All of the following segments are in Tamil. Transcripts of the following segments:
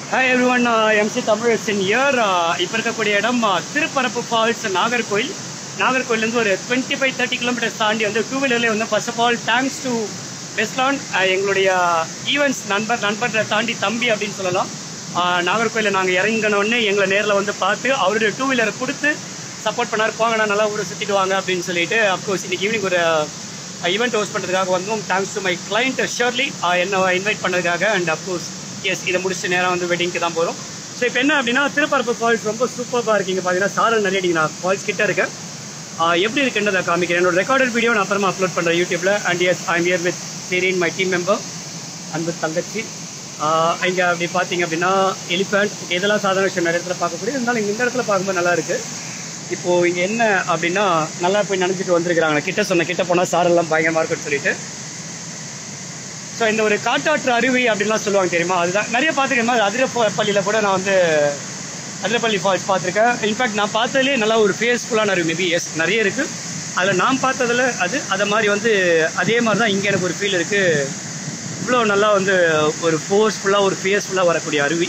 Hi everyone MC Tamilarasan here இப்போ இருக்கக்கூடிய இடம் uh, திருப்பரப்பு ஃபால்ஸ் நாகர்கோயில் நாகர்கோயிலேருந்து ஒரு டுவெண்ட்டி ஃபைவ் தேர்ட்டி கிலோமீட்டர்ஸ் தாண்டி வந்து டூ வீலர்லேயே வந்து first of all thanks to Weslan எங்களுடைய ஈவெண்ட்ஸ் நண்பர் நண்பரை தாண்டி தம்பி அப்படின்னு சொல்லலாம் Uh, நாகர்கோயிலில் நாங்கள் இறங்கினோடனே எங்களை நேரில் வந்து பார்த்து அவருடைய டூ வீலரை கொடுத்து சப்போர்ட் பண்ணார் போங்கண்ணா நல்லா ஊரை சுற்றிட்டு வாங்க அப்படின்னு சொல்லிட்டு அப்கோர்ஸ் இன்னைக்கு ஈவினிங் ஒரு ஈவெண்ட் ஹோஸ்ட் பண்ணுறதுக்காக வந்தோம் thanks to my client Shirley என்ன இன்வைட் பண்ணதுக்காக அண்ட் அப்கோர்ஸ் எஸ் இதை முடிச்ச நேரம் வந்து வெட்டிங்க்கு தான் போகிறோம் ஸோ இப்போ என்ன அப்படின்னா திருப்பரப்பு ஃபால்ஸ் ரொம்ப சூப்பராக இருக்கீங்க பார்த்தீங்கன்னா சாரல் நிறைய அடிங்க நான் ஃபால்ஸ் கிட்ட இருக்கேன் ஆஹ் எப்படி இருக்குன்றதை காமிக்கிறேன் என்னோட ரெக்கார்டட் வீடியோ நான் அப்புறமா அப்லோட் பண்ணுறேன் யூடியூப்ல and yes I'm here with Seerin my team member Anbu தங்கச்சி இங்கே அப்படி பார்த்தீங்க அப்படின்னா எலிஃபண்ட் இதெல்லாம் சாதாரண விஷயம் நிறைய இடத்துல பார்க்கக்கூடிய இருந்தாலும் இங்க இந்த இடத்துல பார்க்கும்போது நல்லா இருக்கு இப்போ இங்க என்ன அப்படின்னா நல்லா போய் நினைச்சிட்டு வந்திருக்கிறாங்க கிட்ட சொன்ன கிட்ட போனால் சாரெல்லாம் பயங்கரமா இருக்குன்னு சொல்லிட்டு ஸோ இந்த ஒரு காட்டாற்று அருவி அப்படின்லாம் சொல்லுவாங்க தெரியுமா அதுதான் நிறைய பார்த்துருக்கேன் மாதிரி அதிரப்பள்ளியில் கூட நான் வந்து அதிரப்பள்ளி ஃபால்ஸ் பார்த்துருக்கேன் இன்ஃபேக்ட் நான் பார்த்ததுலேயே நல்லா ஒரு ஃபேஸ்ஃபுல்லான அருவி மேபி எஸ் நிறைய இருக்குது அதில் நான் பார்த்ததுல அது அதை மாதிரி வந்து அதே மாதிரி தான் இங்கே எனக்கு ஒரு ஃபீல் இருக்குது இவ்வளோ நல்லா வந்து ஒரு ஃபோர்ஸ்ஃபுல்லாக ஒரு ஃபேஸ்ஃபுல்லாக வரக்கூடிய அருவி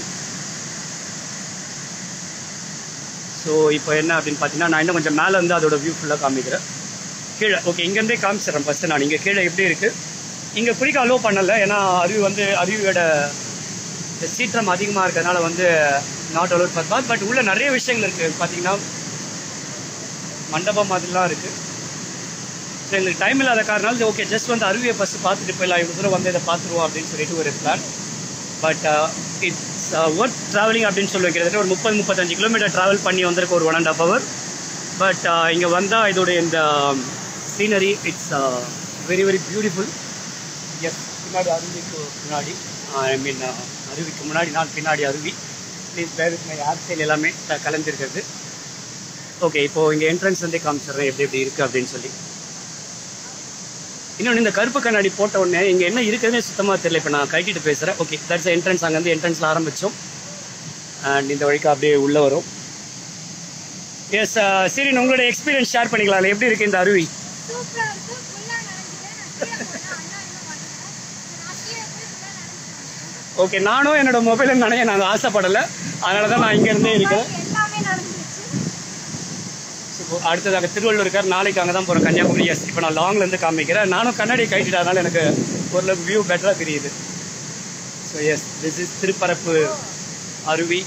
ஸோ இப்போ என்ன அப்படின்னு பார்த்தீங்கன்னா நான் இன்னும் கொஞ்சம் மேலே இருந்து அதோட வியூ ஃபுல்லாக காமிக்கிறேன் கீழே ஓகே இங்கேருந்தே காமிச்சிடுறேன் ஃபஸ்ட்டு நான் இங்கே கீழே எப்படி இருக்குது இங்கே குளிக்க அலோவ் பண்ணல ஏன்னா அருவி வந்து அருவியோட சீற்றம் அதிகமாக இருக்கிறதுனால வந்து not allowed for bath but உள்ள நிறைய விஷயங்கள் இருக்குது பார்த்தீங்கன்னா மண்டபம் மாதிரிலாம் இருக்குது ஸோ எங்களுக்கு டைம் இல்லாத காரணம் ஓகே ஜஸ்ட் வந்து அருவியை ஃபஸ்ட்டு பார்த்துட்டு போயிடலாம் இவ்வளோ தூரம் வந்து இதை பார்த்துருவோம் அப்படின்னு சொல்லிட்டு ஒரு plan but it's work travelling அப்படின்னு சொல்லி கிட்டத்தட்ட ஒரு முப்பது முப்பத்தஞ்சு கிலோமீட்டர் ட்ராவல் பண்ணி வந்திருக்க ஒரு one and half hour but இங்கே வந்தால் இதோடைய இந்த scenery it's very very beautiful yes பின்னாடி அருவிக்கு முன்னாடி ஐ மீன் அருவிக்கு முன்னாடி நான் பின்னாடி அருவி ப்ளீஸ் பேர் மை ஹேர் ஸ்டைல் எல்லாமே க- கலந்துருக்கிறது ஓகே இப்போ இங்கே என்ட்ரன்ஸ் வந்து காமிச்சிடுறேன் எப்படி எப்படி இருக்குது அப்படின்னு சொல்லி இன்னொன்று இந்த கருப்பு கண்ணாடி போட்ட உடனே இங்கே என்ன இருக்குதுன்னு சுத்தமாக தெரியல இப்போ நான் கட்டிட்டு பேசுகிறேன் ஓகே தட்ஸ் என்ட்ரன்ஸ் அங்கேருந்து என்ட்ரன்ஸில் ஆரம்பித்தோம் அண்ட் இந்த வழிக்கு அப்படியே உள்ளே வரும் எஸ் சரி உங்களோட எக்ஸ்பீரியன்ஸ் ஷேர் பண்ணிக்கலாம் எப்படி இருக்குது இந்த அருவி சூப்பரா இருக்கு ஃபுல்லா நனைஞ்சிட்டேன் நான் கீழே போனேன் அண்ணா என்ன மாட்டேன் நான் கீழே போய் ஃபுல்லா நனைஞ்சிட்டேன் ஓகே நானும் என்னோட மொபைலில் நினைய நான் ஆசைப்படலை அதனால தான் நான் இங்கேருந்தே இருக்கேன் எல்லாமே நனைஞ்சிருச்சு இப்போ அடுத்ததாக திருவள்ளூர் இருக்கார் நாளைக்கு அங்கே தான் போகிறேன் கன்னியாகுமரி எஸ் இப்போ நான் லாங்ல இருந்து காமிக்கிறேன் நானும் கண்ணாடி கட்டிட்டதுனால எனக்கு ஓரளவுக்கு வியூ பெட்டராக தெரியுது so yes this is Thirparappu அருவி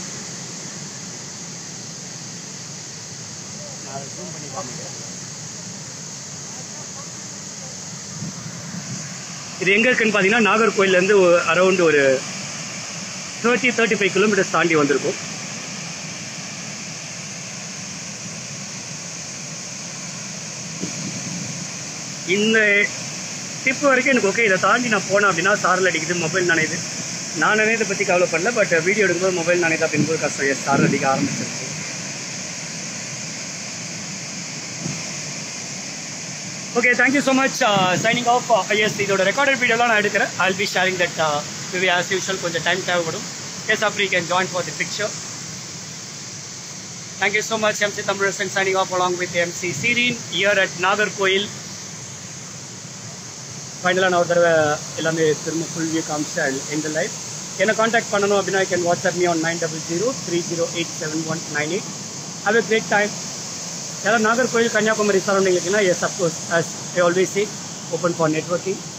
நான் அதை zoom பண்ணி காமிக்கிறேன். இது எங்க இருக்குன்னு பார்த்தீங்கன்னா நாகர்கோயிலேருந்து அரௌண்ட் ஒரு தேர்ட்டி தேர்ட்டி ஃபைவ் கிலோமீட்டர்ஸ் தாண்டி வந்திருக்கும் இந்த டிப் வரைக்கும் எனக்கு ஓகே இதை தாண்டி நான் போனேன் அப்படின்னா சாரில் அடிக்குது மொபைல் நனையுது நான் நினைதை பற்றி கவலை பண்ணல பட் வீடியோ எடுக்கும்போது மொபைல் நனைதா அப்படின்போது கஷ்டம் எஸ் சாரில் அடிக்க ஆரம்பிச்சிருச்சு okay thank you so much signing off yes இதோட ரெக்கார்டட் வீடியோலாம் நான் எடுக்கிறேன் I'll be sharing that maybe as usual கொஞ்சம் டைம் தேவைப்படும் எஸ் அப்படி can join for the picture thank you so much MC Tamilarasan signing off along with MC Seerin here at Nagercoil ஃபைனலாக நான் ஒரு தடவை எல்லாமே திரும்ப ஃபுல் வியூ காமிச்சு இந்த லைஃப் என்ன காண்டாக்ட் பண்ணணும் அப்படின்னா I can WhatsApp me on nine double zero three zero eight seven one nine eight have a great time யாராவது நாகர்கோயில் கன்னியாகுமரி சரௌண்டிங் இருக்குன்னா yes of course as I always see open for networking